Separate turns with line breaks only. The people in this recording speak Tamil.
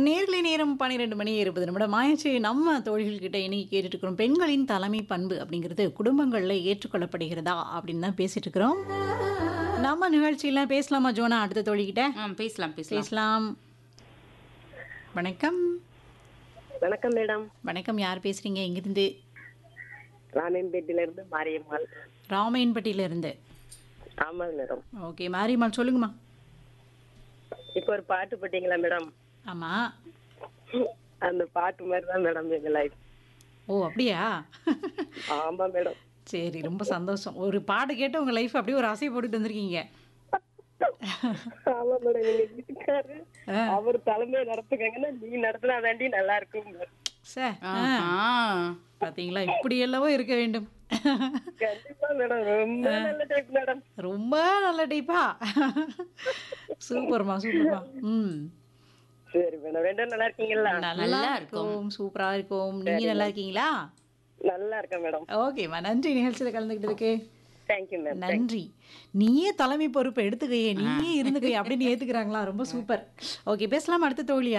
நேர்களை நேரம் பன்னிரெண்டு மணி இருபது நிமிடம் ஆயிடுச்சு நம்ம தோழிகள்கிட்ட இன்னைக்கு கேட்டுட்டு இருக்கிறோம் பெண்களின் தலைமை பண்பு அப்படிங்கிறது குடும்பங்களில் ஏற்றுக்கொள்ளப்படுகிறதா அப்படின்னு தான் பேசிட்டு இருக்கிறோம் நம்ம நிகழ்ச்சியில பேசலாமா ஜோனா அடுத்த தோழிகிட்ட
ஆ பேசலாம் பேசலாம்
பேசலாம் வணக்கம்
வணக்கம் மேடம்
வணக்கம் யார் பேசுறீங்க இங்கிருந்து
ராமன்பேட்டில இருந்து மாரியம்மாள்
ராமையன்பட்டியில இருந்து
ஆமாங்க மேடம்
ஓகே மாரியம்மாள் சொல்லுங்கம்மா
இப்போ ஒரு பாட்டு போட்டீங்களா மேடம்
ஆமா
அந்த பாட்டு மாதிரி தான் மேடம் எங்க லைஃப்
ஓ அப்படியா
ஆமா மேடம்
சரி ரொம்ப சந்தோஷம் ஒரு பாட்டு கேட்டு உங்க லைஃப் அப்படியே ஒரு ஆசையை போட்டுட்டு வந்திருக்கீங்க
ஆமா மேடம் எங்க வீட்டுக்காரு அவர் தலைமையை நடத்துக்கங்கன்னா நீ நடத்தினா தாண்டி நல்லா இருக்கும்
சார்
ஆஹா.
பாத்தீங்களா இப்படி எல்லாவோ இருக்க வேண்டும்
கண்டிப்பா மேடம் ரொம்ப நல்ல டைப் மேடம்
ரொம்ப நல்ல டைப்பா சூப்பர்மா சூப்பர்மா ம்
சரி மேடம் ரெண்டும் நல்லா இருக்கீங்களா
நல்லா
நல்லா
இருக்கும் சூப்பரா இருக்கும் நீங்க நல்லா இருக்கீங்களா
நல்லா இருக்கேன் மேடம்
ஓகேம்மா நன்றி நிகழ்ச்சியில கலந்துக்கிட்டதுக்கு
தேங்க்யூ மேம்
நன்றி நீயே தலைமை பொறுப்பு எடுத்துக்கையே நீயே இருந்துக்கையே அப்படின்னு ஏத்துக்கிறாங்களா ரொம்ப சூப்பர் ஓகே பேசலாம் அடுத்த தோழி